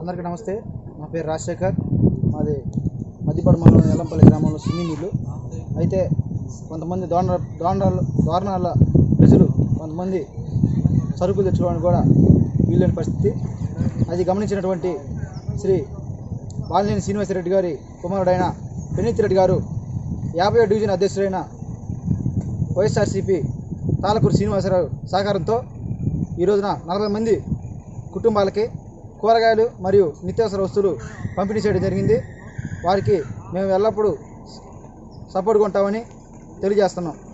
అందరికీ నమస్తే నా పేరు రాజశేఖర్ మాది మధ్యపడి మండలం ఎల్లంపల్లి గ్రామంలో సినీ నీళ్ళు అయితే కొంతమంది దోణ దోణాల దోరణాల ప్రజలు కొంతమంది సరుకులు తెచ్చుకోవడానికి కూడా వీల్లేని పరిస్థితి అది గమనించినటువంటి శ్రీ బాలినేని శ్రీనివాసరెడ్డి గారి కుమారుడైన పెనీత్ రెడ్డి గారు యాభై డివిజన్ అధ్యక్షుడైన వైఎస్ఆర్సీపీ తాలకూరు శ్రీనివాసరావు సహకారంతో ఈ రోజున నలభై మంది కుటుంబాలకి కూరగాయలు మరియు నిత్యావసర వస్తువులు పంపిణీ చేయడం జరిగింది వారికి మేము ఎల్లప్పుడూ సపోర్ట్గా ఉంటామని తెలియజేస్తున్నాం